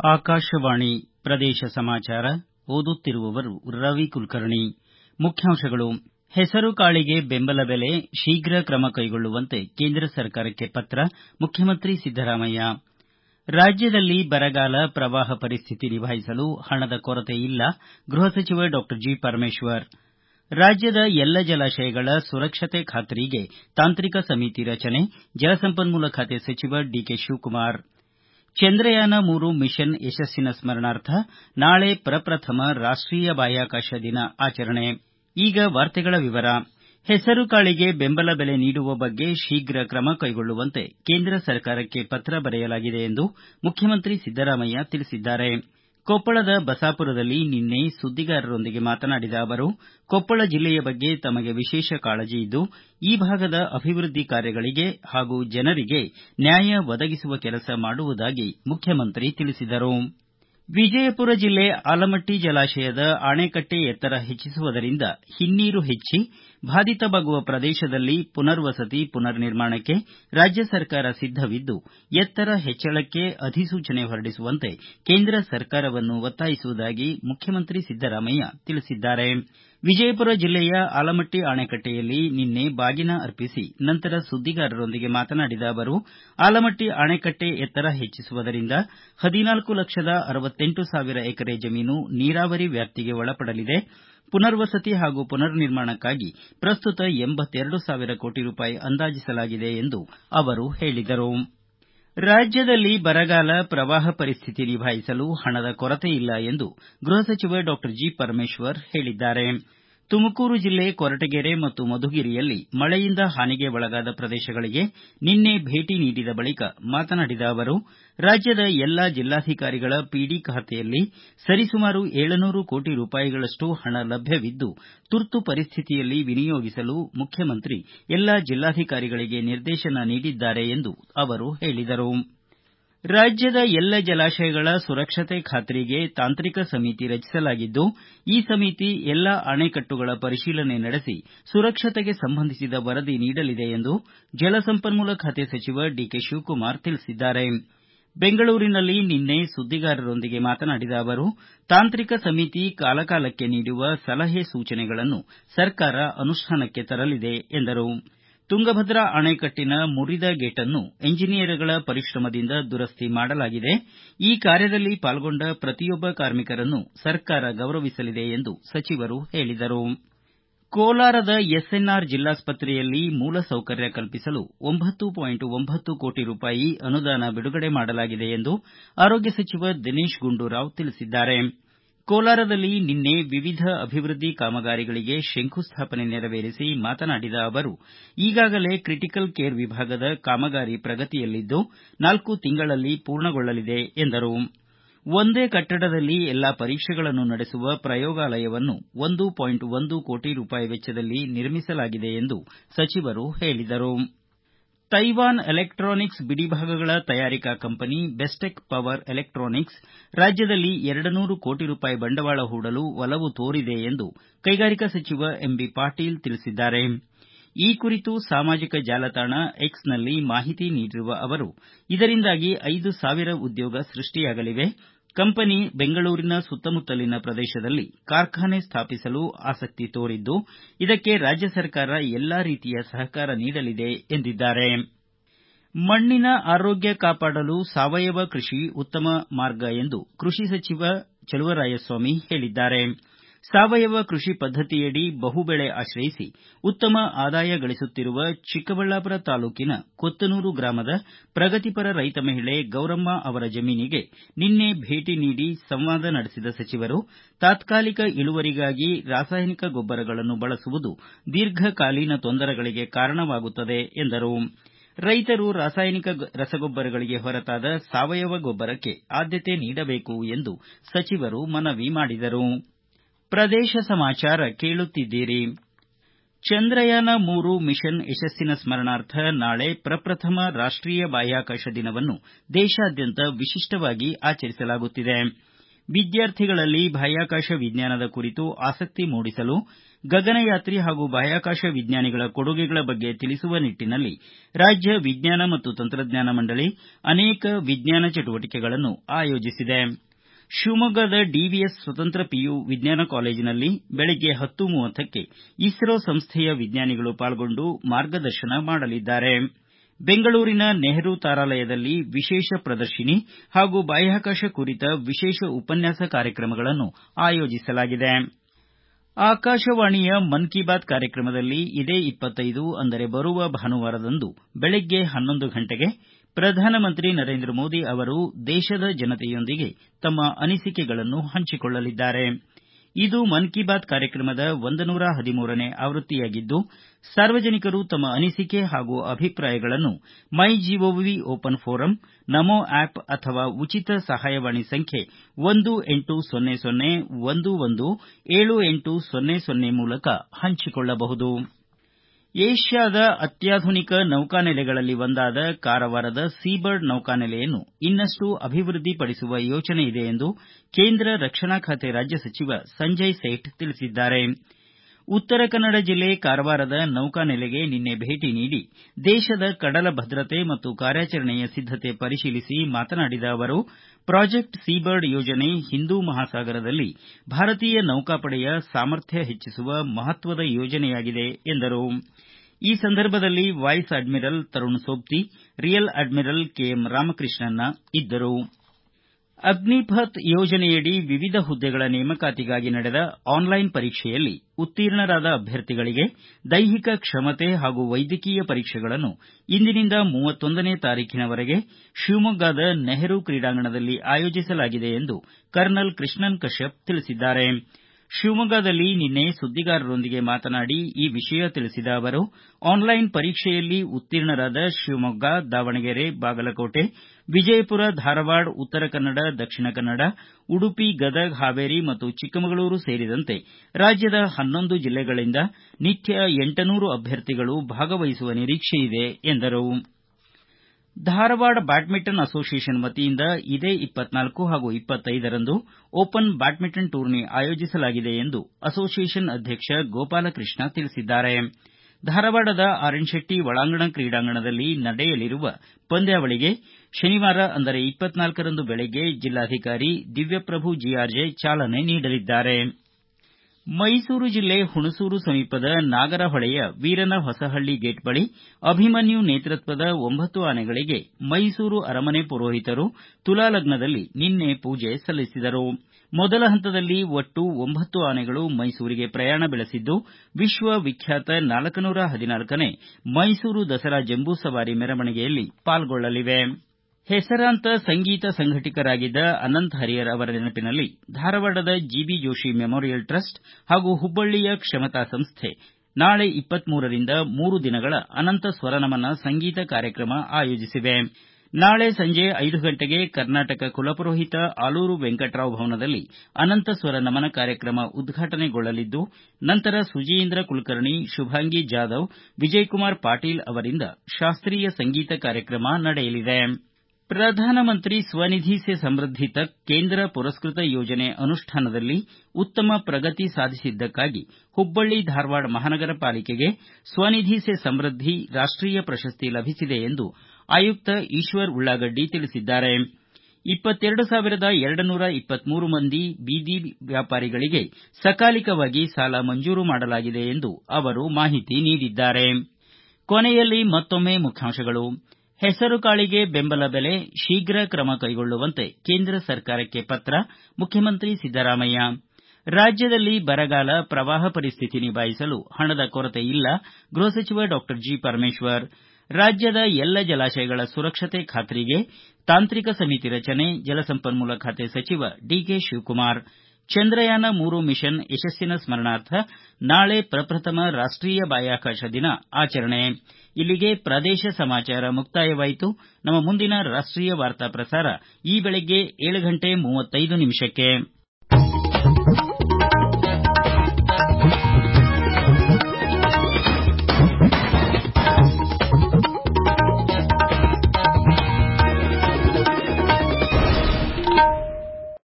ಆಕಾಶವಾಣಿ ಪ್ರದೇಶ ಸಮಾಚಾರ ಓದುತ್ತಿರುವವರು ರವಿ ಕುಲಕರ್ಣಿ ಮುಖ್ಯಾಂಶಗಳು ಹೆಸರು ಕಾಳಿಗೆ ಬೆಂಬಲ ಬೆಲೆ ಶೀಘ್ರ ಕ್ರಮ ಕೈಗೊಳ್ಳುವಂತೆ ಕೇಂದ್ರ ಸರ್ಕಾರಕ್ಕೆ ಪತ್ರ ಮುಖ್ಯಮಂತ್ರಿ ಸಿದ್ದರಾಮಯ್ಯ ರಾಜ್ಯದಲ್ಲಿ ಬರಗಾಲ ಪ್ರವಾಹ ಪರಿಸ್ಥಿತಿ ನಿಭಾಯಿಸಲು ಹಣದ ಕೊರತೆ ಇಲ್ಲ ಗೃಹ ಸಚಿವ ಡಾ ಜಿ ಪರಮೇಶ್ವರ್ ರಾಜ್ಯದ ಎಲ್ಲ ಜಲಾಶಯಗಳ ಸುರಕ್ಷತೆ ಖಾತರಿಗೆ ತಾಂತ್ರಿಕ ಸಮಿತಿ ರಚನೆ ಜಲಸಂಪನ್ಮೂಲ ಖಾತೆ ಸಚಿವ ಡಿಕೆ ಶಿವಕುಮಾರ್ ಚಂದ್ರಯಾನ ಮೂರು ಮಿಷನ್ ಯಶಸ್ಸಿನ ಸ್ಮರಣಾರ್ಥ ನಾಳೆ ಪ್ರಪ್ರಥಮ ರಾಷ್ಟೀಯ ಬಾಹ್ಯಾಕಾಶ ದಿನ ಆಚರಣೆ ಈಗ ವಾರ್ತೆಗಳ ವಿವರ ಹೆಸರು ಕಾಳಿಗೆ ಬೆಂಬಲ ಬೆಲೆ ನೀಡುವ ಬಗ್ಗೆ ಶೀಘ್ರ ಕ್ರಮ ಕೈಗೊಳ್ಳುವಂತೆ ಕೇಂದ್ರ ಸರ್ಕಾರಕ್ಕೆ ಪತ್ರ ಬರೆಯಲಾಗಿದೆ ಎಂದು ಮುಖ್ಯಮಂತ್ರಿ ಸಿದ್ದರಾಮಯ್ಯ ತಿಳಿಸಿದ್ದಾರೆ ಕೊಪ್ಪಳದ ಬಸಾಪುರದಲ್ಲಿ ನಿನ್ನೆ ಸುದ್ದಿಗಾರರೊಂದಿಗೆ ಮಾತನಾಡಿದ ಅವರು ಕೊಪ್ಪಳ ಜಿಲ್ಲೆಯ ಬಗ್ಗೆ ತಮಗೆ ವಿಶೇಷ ಕಾಳಜಿ ಇದ್ದು ಈ ಭಾಗದ ಅಭಿವೃದ್ಧಿ ಕಾರ್ಯಗಳಿಗೆ ಹಾಗೂ ಜನರಿಗೆ ನ್ಯಾಯ ಒದಗಿಸುವ ಕೆಲಸ ಮಾಡುವುದಾಗಿ ಮುಖ್ಯಮಂತ್ರಿ ತಿಳಿಸಿದರು ವಿಜಯಪುರ ಜಿಲ್ಲೆ ಆಲಮಟ್ಟಿ ಜಲಾಶಯದ ಅಣೆಕಟ್ಟೆ ಎತ್ತರ ಹೆಚ್ಚಿಸುವುದರಿಂದ ಹಿನ್ನೀರು ಹೆಚ್ಚಿ ಬಾಧಿತವಾಗುವ ಪ್ರದೇಶದಲ್ಲಿ ಪುನರ್ವಸತಿ ಪುನರ್ ನಿರ್ಮಾಣಕ್ಕೆ ರಾಜ್ಯ ಸರ್ಕಾರ ಸಿದ್ದವಿದ್ದು ಎತ್ತರ ಹೆಚ್ಚಳಕ್ಕೆ ಅಧಿಸೂಚನೆ ಹೊರಡಿಸುವಂತೆ ಕೇಂದ್ರ ಸರ್ಕಾರವನ್ನು ಒತ್ತಾಯಿಸುವುದಾಗಿ ಮುಖ್ಯಮಂತ್ರಿ ಸಿದ್ದರಾಮಯ್ಯ ತಿಳಿಸಿದ್ದಾರೆ ವಿಜಯಪುರ ಜಿಲ್ಲೆಯ ಆಲಮಟ್ಟಿ ಅಣೆಕಟ್ಟೆಯಲ್ಲಿ ನಿನ್ನೆ ಬಾಗಿನ ಅರ್ಪಿಸಿ ನಂತರ ಸುದ್ದಿಗಾರರೊಂದಿಗೆ ಮಾತನಾಡಿದ ಅವರು ಆಲಮಟ್ಟಿ ಅಣೆಕಟ್ಟೆ ಎತ್ತರ ಹೆಚ್ಚಿಸುವುದರಿಂದ ಹದಿನಾಲ್ಕು ಲಕ್ಷದ ಅರವತ್ತೆಂಟು ಸಾವಿರ ಎಕರೆ ಜಮೀನು ನೀರಾವರಿ ವ್ಯಾಪ್ತಿಗೆ ಒಳಪಡಲಿದೆ ಪುನರ್ವಸತಿ ಹಾಗೂ ಪುನರ್ ನಿರ್ಮಾಣಕ್ಕಾಗಿ ಪ್ರಸ್ತುತ ಎಂಬತ್ತೆರಡು ಸಾವಿರ ಕೋಟಿ ರೂಪಾಯಿ ಅಂದಾಜಿಸಲಾಗಿದೆ ಎಂದು ಅವರು ಹೇಳಿದರು ರಾಜ್ಯದಲ್ಲಿ ಬರಗಾಲ ಪ್ರವಾಹ ಪರಿಸ್ಥಿತಿ ನಿಭಾಯಿಸಲು ಹಣದ ಕೊರತೆ ಇಲ್ಲ ಎಂದು ಗೃಹ ಸಚಿವ ಡಾ ಜಿ ಪರಮೇಶ್ವರ್ ಹೇಳಿದ್ದಾರೆ ತುಮಕೂರು ಜಿಲ್ಲೆ ಕೊರಟಗೆರೆ ಮತ್ತು ಮಧುಗಿರಿಯಲ್ಲಿ ಮಳೆಯಿಂದ ಹಾನಿಗೆ ಒಳಗಾದ ಪ್ರದೇಶಗಳಿಗೆ ನಿನ್ನೆ ಭೇಟಿ ನೀಡಿದ ಬಳಿಕ ಮಾತನಾಡಿದ ಅವರು ರಾಜ್ಯದ ಎಲ್ಲಾ ಜಿಲ್ಲಾಧಿಕಾರಿಗಳ ಪಿಡಿ ಖಾತೆಯಲ್ಲಿ ಸರಿಸುಮಾರು ಏಳುನೂರು ಕೋಟಿ ರೂಪಾಯಿಗಳಷ್ಟು ಹಣ ಲಭ್ಯವಿದ್ದು ತುರ್ತು ಪರಿಸ್ಥಿತಿಯಲ್ಲಿ ವಿನಿಯೋಗಿಸಲು ಮುಖ್ಯಮಂತ್ರಿ ಎಲ್ಲಾ ಜಿಲ್ಲಾಧಿಕಾರಿಗಳಿಗೆ ನಿರ್ದೇಶನ ನೀಡಿದ್ದಾರೆ ಎಂದು ಅವರು ಹೇಳಿದರು ರಾಜ್ಯದ ಎಲ್ಲ ಜಲಾಶಯಗಳ ಸುರಕ್ಷತೆ ಖಾತರಿಗೆ ತಾಂತ್ರಿಕ ಸಮಿತಿ ರಚಿಸಲಾಗಿದ್ದು ಈ ಸಮಿತಿ ಎಲ್ಲಾ ಅಣೆಕಟ್ಟುಗಳ ಪರಿಶೀಲನೆ ನಡೆಸಿ ಸುರಕ್ಷತೆಗೆ ಸಂಬಂಧಿಸಿದ ವರದಿ ನೀಡಲಿದೆ ಎಂದು ಜಲಸಂಪನ್ಮೂಲ ಖಾತೆ ಸಚಿವ ಡಿಕೆ ಶಿವಕುಮಾರ್ ತಿಳಿಸಿದ್ದಾರೆ ಬೆಂಗಳೂರಿನಲ್ಲಿ ನಿನ್ನೆ ಸುದ್ದಿಗಾರರೊಂದಿಗೆ ಮಾತನಾಡಿದ ಅವರು ತಾಂತ್ರಿಕ ಸಮಿತಿ ಕಾಲಕಾಲಕ್ಕೆ ನೀಡುವ ಸಲಹೆ ಸೂಚನೆಗಳನ್ನು ಸರ್ಕಾರ ಅನುಷ್ಠಾನಕ್ಕೆ ತರಲಿದೆ ಎಂದರು ತುಂಗಭದ್ರಾ ಅಣೆಕಟ್ಟಿನ ಮುರಿದ ಗೇಟನ್ನು ಎಂಜಿನಿಯರ್ಗಳ ಪರಿಶ್ರಮದಿಂದ ದುರಸ್ತಿ ಮಾಡಲಾಗಿದೆ ಈ ಕಾರ್ಯದಲ್ಲಿ ಪಾಲ್ಗೊಂಡ ಪ್ರತಿಯೊಬ್ಬ ಕಾರ್ಮಿಕರನ್ನು ಸರ್ಕಾರ ಗೌರವಿಸಲಿದೆ ಎಂದು ಸಚಿವರು ಹೇಳಿದರು ಕೋಲಾರದ ಎಸ್ಎನ್ಆರ್ ಜಿಲ್ಲಾಸ್ಪತ್ರೆಯಲ್ಲಿ ಮೂಲಸೌಕರ್ಯ ಕಲ್ಪಿಸಲು ಒಂಬತ್ತು ಪಾಯಿಂಟ್ ಒಂಬತ್ತು ಕೋಟಿ ರೂಪಾಯಿ ಅನುದಾನ ಬಿಡುಗಡೆ ಮಾಡಲಾಗಿದೆ ಎಂದು ಆರೋಗ್ಯ ಸಚಿವ ದಿನೇಶ್ ಗುಂಡೂರಾವ್ ತಿಳಿಸಿದ್ದಾರೆ ಕೋಲಾರದಲ್ಲಿ ನಿನ್ನೆ ವಿವಿಧ ಅಭಿವೃದ್ಧಿ ಕಾಮಗಾರಿಗಳಿಗೆ ಶಂಕುಸ್ಥಾಪನೆ ನೆರವೇರಿಸಿ ಮಾತನಾಡಿದ ಅವರು ಈಗಾಗಲೇ ಕ್ರಿಟಿಕಲ್ ಕೇರ್ ವಿಭಾಗದ ಕಾಮಗಾರಿ ಪ್ರಗತಿಯಲ್ಲಿದ್ದು ನಾಲ್ಕು ತಿಂಗಳಲ್ಲಿ ಪೂರ್ಣಗೊಳ್ಳಲಿದೆ ಎಂದರು ಒಂದೇ ಕಟ್ಟಡದಲ್ಲಿ ಎಲ್ಲಾ ಪರೀಕ್ಷೆಗಳನ್ನು ನಡೆಸುವ ಪ್ರಯೋಗಾಲಯವನ್ನು ಒಂದು ಪಾಯಿಂಟ್ ಒಂದು ಕೋಟಿ ರೂಪಾಯಿ ವೆಚ್ಚದಲ್ಲಿ ನಿರ್ಮಿಸಲಾಗಿದೆ ಎಂದು ಸಚಿವರು ಹೇಳಿದರು ತೈವಾನ್ ಎಲೆಕ್ಟಾನಿಕ್ಸ್ ಬಿಡಿಭಾಗಗಳ ತಯಾರಿಕಾ ಕಂಪನಿ ಬೆಸ್ಟೆಕ್ ಪವರ್ ಎಲೆಕ್ಟಾನಿಕ್ಸ್ ರಾಜ್ಯದಲ್ಲಿ ಎರಡು ನೂರು ಕೋಟಿ ರೂಪಾಯಿ ಬಂಡವಾಳ ಹೂಡಲು ಒಲವು ತೋರಿದೆ ಎಂದು ಕೈಗಾರಿಕಾ ಸಚಿವ ಎಂಬಿ ಪಾಟೀಲ್ ತಿಳಿಸಿದ್ದಾರೆ ಈ ಕುರಿತು ಸಾಮಾಜಿಕ ಜಾಲತಾಣ ಎಕ್ಸ್ನಲ್ಲಿ ಮಾಹಿತಿ ನೀಡಿರುವ ಅವರು ಇದರಿಂದಾಗಿ ಐದು ಸಾವಿರ ಉದ್ಯೋಗ ಸೃಷ್ಟಿಯಾಗಲಿವೆ ಕಂಪನಿ ಬೆಂಗಳೂರಿನ ಸುತ್ತಮುತ್ತಲಿನ ಪ್ರದೇಶದಲ್ಲಿ ಕಾರ್ಖಾನೆ ಸ್ಥಾಪಿಸಲು ಆಸಕ್ತಿ ತೋರಿದ್ದು ಇದಕ್ಕೆ ರಾಜ್ಯ ಸರ್ಕಾರ ಎಲ್ಲಾ ರೀತಿಯ ಸಹಕಾರ ನೀಡಲಿದೆ ಎಂದಿದ್ದಾರೆ ಮಣ್ಣಿನ ಆರೋಗ್ಯ ಕಾಪಾಡಲು ಸಾವಯವ ಕೃಷಿ ಉತ್ತಮ ಮಾರ್ಗ ಎಂದು ಕೃಷಿ ಸಚಿವ ಚಲುವರಾಯಸ್ವಾಮಿ ಹೇಳಿದ್ದಾರೆ ಸಾವಯವ ಕೃಷಿ ಪದ್ದತಿಯಡಿ ಬಹುಬೆಳೆ ಆಶ್ರಯಿಸಿ ಉತ್ತಮ ಆದಾಯ ಗಳಿಸುತ್ತಿರುವ ಚಿಕ್ಕಬಳ್ಳಾಪುರ ತಾಲೂಕಿನ ಕೊತ್ತನೂರು ಗ್ರಾಮದ ಪ್ರಗತಿಪರ ರೈತ ಮಹಿಳೆ ಗೌರಮ್ಮ ಅವರ ಜಮೀನಿಗೆ ನಿನ್ನೆ ಭೇಟಿ ನೀಡಿ ಸಂವಾದ ನಡೆಸಿದ ಸಚಿವರು ತಾತ್ಕಾಲಿಕ ಇಳುವರಿಗಾಗಿ ರಾಸಾಯನಿಕ ಗೊಬ್ಬರಗಳನ್ನು ಬಳಸುವುದು ದೀರ್ಘಕಾಲೀನ ತೊಂದರೆಗಳಿಗೆ ಕಾರಣವಾಗುತ್ತದೆ ಎಂದರು ರೈತರು ರಾಸಾಯನಿಕ ರಸಗೊಬ್ಬರಗಳಿಗೆ ಹೊರತಾದ ಸಾವಯವ ಗೊಬ್ಬರಕ್ಕೆ ಆದ್ಯತೆ ನೀಡಬೇಕು ಎಂದು ಸಚಿವರು ಮನವಿ ಮಾಡಿದರು ಪ್ರದೇಶ ಸಮಾಚಾರ ಕೇಳುತ್ತಿದ್ದೀರಿ ಚಂದ್ರಯಾನ ಮೂರು ಮಿಷನ್ ಯಶಸ್ಸಿನ ಸ್ಮರಣಾರ್ಥ ನಾಳೆ ಪ್ರಪ್ರಥಮ ರಾಷ್ಟೀಯ ಬಾಹ್ಯಾಕಾಶ ದಿನವನ್ನು ದೇಶಾದ್ಯಂತ ವಿಶಿಷ್ಟವಾಗಿ ಆಚರಿಸಲಾಗುತ್ತಿದೆ ವಿದ್ಯಾರ್ಥಿಗಳಲ್ಲಿ ಬಾಹ್ಯಾಕಾಶ ವಿಜ್ಞಾನದ ಕುರಿತು ಆಸಕ್ತಿ ಮೂಡಿಸಲು ಗಗನಯಾತ್ರಿ ಹಾಗೂ ಬಾಹ್ಯಾಕಾಶ ವಿಜ್ಞಾನಿಗಳ ಕೊಡುಗೆಗಳ ಬಗ್ಗೆ ತಿಳಿಸುವ ನಿಟ್ಟನಲ್ಲಿ ರಾಜ್ಯ ವಿಜ್ಞಾನ ಮತ್ತು ತಂತ್ರಜ್ಞಾನ ಮಂಡಳಿ ಅನೇಕ ವಿಜ್ಞಾನ ಚಟುವಟಿಕೆಗಳನ್ನು ಆಯೋಜಿಸಿದೆ ಶಿವಮೊಗ್ಗದ ಡಿವಿಎಸ್ ಸ್ವತಂತ್ರ ಪಿಯು ವಿಜ್ಞಾನ ಕಾಲೇಜಿನಲ್ಲಿ ಬೆಳಗ್ಗೆ ಹತ್ತು ಮೂವತ್ತಕ್ಕೆ ಇಸ್ರೋ ಸಂಸ್ಥೆಯ ವಿಜ್ಞಾನಿಗಳು ಪಾಲ್ಗೊಂಡು ಮಾರ್ಗದರ್ಶನ ಮಾಡಲಿದ್ದಾರೆ ಬೆಂಗಳೂರಿನ ನೆಹರು ತಾರಾಲಯದಲ್ಲಿ ವಿಶೇಷ ಪ್ರದರ್ಶಿನಿ ಹಾಗೂ ಬಾಹ್ಯಾಕಾಶ ಕುರಿತ ವಿಶೇಷ ಉಪನ್ಯಾಸ ಕಾರ್ಯಕ್ರಮಗಳನ್ನು ಆಯೋಜಿಸಲಾಗಿದೆ ಆಕಾಶವಾಣಿಯ ಮನ್ ಕಿ ಬಾತ್ ಕಾರ್ಯಕ್ರಮದಲ್ಲಿ ಇದೇ ಅಂದರೆ ಬರುವ ಭಾನುವಾರದಂದು ಬೆಳಗ್ಗೆ ಹನ್ನೊಂದು ಗಂಟೆಗೆ ಪ್ರಧಾನಮಂತ್ರಿ ನರೇಂದ್ರ ಮೋದಿ ಅವರು ದೇಶದ ಜನತೆಯೊಂದಿಗೆ ತಮ್ಮ ಅನಿಸಿಕೆಗಳನ್ನು ಹಂಚಿಕೊಳ್ಳಲಿದ್ದಾರೆ ಇದು ಮನ್ ಕಿ ಬಾತ್ ಕಾರ್ಯಕ್ರಮದ ಒಂದನೂರ ಹದಿಮೂರನೇ ಆವೃತ್ತಿಯಾಗಿದ್ದು ಸಾರ್ವಜನಿಕರು ತಮ್ಮ ಅನಿಸಿಕೆ ಹಾಗೂ ಅಭಿಪ್ರಾಯಗಳನ್ನು my GOV open forum NaMo app ಅಥವಾ ಉಚಿತ ಸಹಾಯವಾಣಿ ಸಂಖ್ಯೆ ಒಂದು ಎಂಟು ಸೊನ್ನೆ ಸೊನ್ನೆ ಒಂದು ಒಂದು ಏಳು ಎಂಟು ಸೊನ್ನೆ ಸೊನ್ನೆ ಮೂಲಕ ಹಂಚಿಕೊಳ್ಳಬಹುದು ಏಷ್ಯಾದ ಅತ್ಯಾಧುನಿಕ ನೌಕಾನೆಲೆಗಳಲ್ಲಿ ಒಂದಾದ ಕಾರವಾರದ ಸೀ ಬರ್ಡ್ ನೌಕಾನೆಲೆಯನ್ನು ಇನ್ನಷ್ಟು ಅಭಿವೃದ್ಧಿಪಡಿಸುವ ಯೋಚನೆಯಿದೆ ಎಂದು ಕೇಂದ್ರ ರಕ್ಷಣಾ ಖಾತೆ ರಾಜ್ಯ ಸಚಿವ ಸಂಜಯ್ ಸೇಠ್ ತಿಳಿಸಿದ್ದಾರೆ ಉತ್ತರ ಕನ್ನಡ ಜಿಲ್ಲೆ ಕಾರವಾರದ ನೌಕಾನೆಲೆಗೆ ನಿನ್ನೆ ಭೇಟಿ ನೀಡಿ ದೇಶದ ಕಡಲ ಭದ್ರತೆ ಮತ್ತು ಕಾರ್ಯಾಚರಣೆಯ ಸಿದ್ದತೆ ಪರಿಶೀಲಿಸಿ ಮಾತನಾಡಿದ ಅವರು ಪ್ರಾಜೆಕ್ಟ್ ಸೀ ಬರ್ಡ್ ಯೋಜನೆ ಹಿಂದೂ ಮಹಾಸಾಗರದಲ್ಲಿ ಭಾರತೀಯ ನೌಕಾಪಡೆಯ ಸಾಮರ್ಥ್ಯ ಹೆಚ್ಚಿಸುವ ಮಹತ್ವದ ಯೋಜನೆಯಾಗಿದೆ ಎಂದರು ಈ ಸಂದರ್ಭದಲ್ಲಿ vice admiral Tarun Sobti rear admiral KM Ramakrishnan ಇದ್ದರು ಅಗ್ನಿಪಥ್ ಯೋಜನೆಯಡಿ ವಿವಿಧ ಹುದ್ದೆಗಳ ನೇಮಕಾತಿಗಾಗಿ ನಡೆದ ಆನ್ಲೈನ್ ಪರೀಕ್ಷೆಯಲ್ಲಿ ಉತ್ತೀರ್ಣರಾದ ಅಭ್ಯರ್ಥಿಗಳಿಗೆ ದೈಹಿಕ ಕ್ಷಮತೆ ಹಾಗೂ ವೈದ್ಯಕೀಯ ಪರೀಕ್ಷೆಗಳನ್ನು ಇಂದಿನಿಂದ ಮೂವತ್ತೊಂದನೇ ತಾರೀಖಿನವರೆಗೆ ಶಿವಮೊಗ್ಗದ ನೆಹರು ಕ್ರೀಡಾಂಗಣದಲ್ಲಿ ಆಯೋಜಿಸಲಾಗಿದೆ ಎಂದು ಕರ್ನಲ್ ಕೃಷ್ಣನ್ ಕಶ್ಯಪ್ ತಿಳಿಸಿದ್ದಾರೆ ಶಿವಮೊಗ್ಗದಲ್ಲಿ ನಿನ್ನೆ ಸುದ್ದಿಗಾರರೊಂದಿಗೆ ಮಾತನಾಡಿ ಈ ವಿಷಯ ತಿಳಿಸಿದ ಅವರು ಆನ್ಲೈನ್ ಪರೀಕ್ಷೆಯಲ್ಲಿ ಉತ್ತೀರ್ಣರಾದ ಶಿವಮೊಗ್ಗ ದಾವಣಗೆರೆ ಬಾಗಲಕೋಟೆ ವಿಜಯಪುರ ಧಾರವಾಡ ಉತ್ತರ ಕನ್ನಡ ದಕ್ಷಿಣ ಕನ್ನಡ ಉಡುಪಿ ಗದಗ ಹಾವೇರಿ ಮತ್ತು ಚಿಕ್ಕಮಗಳೂರು ಸೇರಿದಂತೆ ರಾಜ್ಯದ ಹನ್ನೊಂದು ಜಿಲ್ಲೆಗಳಿಂದ ನಿತ್ಯ ಎಂಟುನೂರು ಅಭ್ಯರ್ಥಿಗಳು ಭಾಗವಹಿಸುವ ನಿರೀಕ್ಷೆಯಿದೆ ಎಂದರು ಧಾರವಾಡ ಬ್ಯಾಡ್ಮಿಂಟನ್ ಅಸೋಸಿಯೇಷನ್ ವತಿಯಿಂದ ಇದೇ ಹಾಗೂ ರಂದು ಓಪನ್ ಬ್ಯಾಡ್ಮಿಂಟನ್ ಟೂರ್ನಿ ಆಯೋಜಿಸಲಾಗಿದೆ ಎಂದು ಅಸೋಸಿಯೇಷನ್ ಅಧ್ಯಕ್ಷ ಗೋಪಾಲಕೃಷ್ಣ ತಿಳಿಸಿದ್ದಾರೆ ಧಾರವಾಡದ ಆರ್ ಎನ್ ಶೆಟ್ಟಿ ಒಳಾಂಗಣ ಕ್ರೀಡಾಂಗಣದಲ್ಲಿ ನಡೆಯಲಿರುವ ಪಂದ್ಯಾವಳಿಗೆ ಶನಿವಾರ ಅಂದರೆ ರಂದು ಬೆಳಗ್ಗೆ ಜಿಲ್ಲಾಧಿಕಾರಿ ದಿವ್ಯಪ್ರಭು ಜಿಆರ್ಜೆ ಚಾಲನೆ ನೀಡಲಿದ್ದಾರೆ ಮೈಸೂರು ಜಿಲ್ಲೆ ಹುಣಸೂರು ಸಮೀಪದ ನಾಗರಹೊಳೆಯ ವೀರನ ಹೊಸಹಳ್ಳಿ ಗೇಟ್ ಬಳಿ ಅಭಿಮನ್ಯು ನೇತೃತ್ವದ ಒಂಬತ್ತು ಆನೆಗಳಿಗೆ ಮೈಸೂರು ಅರಮನೆ ಪುರೋಹಿತರು ತುಲಾಲಗ್ನದಲ್ಲಿ ನಿನ್ನೆ ಪೂಜೆ ಸಲ್ಲಿಸಿದರು ಮೊದಲ ಹಂತದಲ್ಲಿ ಒಟ್ಟು ಒಂಬತ್ತು ಆನೆಗಳು ಮೈಸೂರಿಗೆ ಪ್ರಯಾಣ ಬೆಳೆಸಿದ್ದು ವಿಶ್ವ ವಿಖ್ಯಾತ ನಾಲ್ಕನೂರ ಹದಿನಾಲ್ಕನೇ ಮೈಸೂರು ದಸರಾ ಜಂಬೂ ಸವಾರಿ ಮೆರವಣಿಗೆಯಲ್ಲಿ ಪಾಲ್ಗೊಳ್ಳಲಿವೆ ಹೆಸರಾಂತ ಸಂಗೀತ ಸಂಘಟಕರಾಗಿದ್ದ ಅನಂತ್ ಹರಿಹರ್ ಅವರ ನೆನಪಿನಲ್ಲಿ ಧಾರವಾಡದ ಜಿಬಿ ಜೋಶಿ ಮೆಮೋರಿಯಲ್ ಟ್ರಸ್ಟ್ ಹಾಗೂ ಹುಬ್ಬಳ್ಳಿಯ ಕ್ಷಮತಾ ಸಂಸ್ಥೆ ನಾಳೆ ರಿಂದ ಮೂರು ದಿನಗಳ ಅನಂತ ಸ್ವರನಮನ ಸಂಗೀತ ಕಾರ್ಯಕ್ರಮ ಆಯೋಜಿಸಿವೆ ನಾಳೆ ಸಂಜೆ ಐದು ಗಂಟೆಗೆ ಕರ್ನಾಟಕ ಕುಲಪುರೋಹಿತ ಆಲೂರು ವೆಂಕಟರಾವ್ ಭವನದಲ್ಲಿ ಅನಂತ ಸ್ವರ ನಮನ ಕಾರ್ಯಕ್ರಮ ಉದ್ಘಾಟನೆಗೊಳ್ಳಲಿದ್ದು ನಂತರ ಸುಜಯೀಂದ್ರ ಕುಲಕರ್ಣಿ ಶುಭಾಂಗಿ ಜಾಧವ್ ವಿಜಯಕುಮಾರ್ ಪಾಟೀಲ್ ಅವರಿಂದ ಶಾಸ್ತೀಯ ಸಂಗೀತ ಕಾರ್ಯಕ್ರಮ ನಡೆಯಲಿದೆ ಪ್ರಧಾನಮಂತ್ರಿ ಸ್ವನಿಧಿ ಸೆ ಸಮೃದ್ಧಿ ತಕ್ ಕೇಂದ್ರ ಪುರಸ್ಕೃತ ಯೋಜನೆ ಅನುಷ್ಠಾನದಲ್ಲಿ ಉತ್ತಮ ಪ್ರಗತಿ ಸಾಧಿಸಿದ್ದಕ್ಕಾಗಿ ಹುಬ್ಬಳ್ಳಿ ಧಾರವಾಡ ಮಹಾನಗರ ಪಾಲಿಕೆಗೆ ಸ್ವನಿಧಿ ಸೆ ಸಮೃದ್ಧಿ ರಾಷ್ಟೀಯ ಪ್ರಶಸ್ತಿ ಲಭಿಸಿದೆ ಎಂದು ಆಯುಕ್ತ ಈಶ್ವರ್ ಉಳ್ಳಾಗಡ್ಡಿ ತಿಳಿಸಿದ್ದಾರೆ ಇಪ್ಪತ್ತೆರಡು ಸಾವಿರದ ಎರಡುನೂರ ಇಪ್ಪತ್ಮೂರು ಮಂದಿ ಬೀದಿ ವ್ಯಾಪಾರಿಗಳಿಗೆ ಸಕಾಲಿಕವಾಗಿ ಸಾಲ ಮಂಜೂರು ಮಾಡಲಾಗಿದೆ ಎಂದು ಅವರು ಮಾಹಿತಿ ನೀಡಿದ್ದಾರೆ ಕೊನೆಯಲ್ಲಿ ಮತ್ತೊಮ್ಮೆ ಮುಖ್ಯಾಂಶಗಳು ಹೆಸರುಕಾಳಿಗೆ ಬೆಂಬಲ ಬೆಲೆ ಶೀಘ್ರ ಕ್ರಮ ಕೈಗೊಳ್ಳುವಂತೆ ಕೇಂದ್ರ ಸರ್ಕಾರಕ್ಕೆ ಪತ್ರ ಮುಖ್ಯಮಂತ್ರಿ ಸಿದ್ದರಾಮಯ್ಯ ರಾಜ್ಯದಲ್ಲಿ ಬರಗಾಲ ಪ್ರವಾಹ ಪರಿಸ್ಥಿತಿ ನಿಭಾಯಿಸಲು ಹಣದ ಕೊರತೆ ಇಲ್ಲ ಗೃಹ ಸಚಿವ ಡಾ ಜಿ ಪರಮೇಶ್ವರ್ ರಾಜ್ಯದ ಎಲ್ಲ ಜಲಾಶಯಗಳ ಸುರಕ್ಷತೆ ಖಾತ್ರಿಗೆ ತಾಂತ್ರಿಕ ಸಮಿತಿ ರಚನೆ ಜಲಸಂಪನ್ಮೂಲ ಖಾತೆ ಸಚಿವ ಡಿಕೆ ಶಿವಕುಮಾರ್ ಚಂದ್ರಯಾನ ಮೂರು ಮಿಷನ್ ಯಶಸ್ಸಿನ ಸ್ಮರಣಾರ್ಥ ನಾಳೆ ಪ್ರಪ್ರಥಮ ರಾಷ್ಟೀಯ ಬಾಹ್ಯಾಕಾಶ ದಿನ ಆಚರಣೆ ಇಲ್ಲಿಗೆ ಪ್ರದೇಶ ಸಮಾಚಾರ ಮುಕ್ತಾಯವಾಯಿತು ನಮ್ಮ ಮುಂದಿನ ರಾಷ್ಟೀಯ ವಾರ್ತಾ ಪ್ರಸಾರ ಈ ಬೆಳಗ್ಗೆ ಏಳು ಗಂಟೆ ಮೂವತ್ತೈದು ನಿಮಿಷಕ್ಕೆ